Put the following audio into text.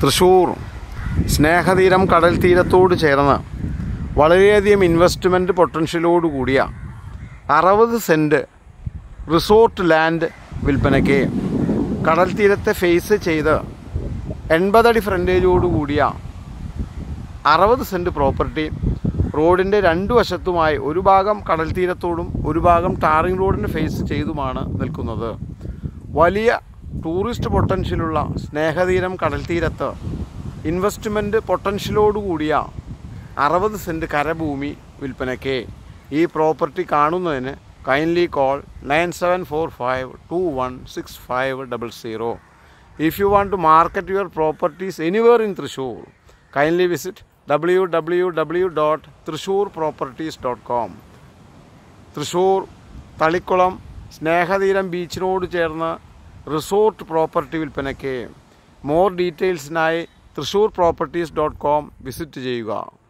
തൃശ്ശൂർ സ്നേഹതീരം കടൽ തീരത്തോട് ചേർന്ന് വളരെയധികം ഇൻവെസ്റ്റ്മെൻറ്റ് പൊട്ടൻഷ്യലോട് കൂടിയ അറുപത് സെൻറ്റ് റിസോർട്ട് ലാൻഡ് വിൽപ്പനയ്ക്ക് കടൽ തീരത്തെ ഫേസ് ചെയ്ത് എൺപതടി ഫ്രണ്ടേജോട് കൂടിയ അറുപത് സെൻറ്റ് പ്രോപ്പർട്ടി റോഡിൻ്റെ രണ്ട് വശത്തുമായി ഒരു ഭാഗം കടൽ തീരത്തോടും ഒരു ഭാഗം ടാറിംഗ് റോഡിന് ഫേസ് ചെയ്തുമാണ് നിൽക്കുന്നത് വലിയ ടൂറിസ്റ്റ് പൊട്ടൻഷ്യലുള്ള സ്നേഹതീരം കടൽ തീരത്ത് ഇൻവെസ്റ്റ്മെൻറ്റ് പൊട്ടൻഷ്യലോട് കൂടിയ അറുപത് സെൻറ്റ് കരഭൂമി വിൽപ്പനയ്ക്ക് ഈ പ്രോപ്പർട്ടി കാണുന്നതിന് kindly call nine seven four five two one six five double zero if you want to market your properties anywhere in Thrissur kindly visit W W W dot Thrissur properties dot com Thrissur Thalikulam Snehatheeram ബീച്ചിനോട് ചേർന്ന് resort property വിൽപ്പനയ്ക്ക് more ഡീറ്റെയിൽസിനായി Thrissur properties dot com visit ചെയ്യുക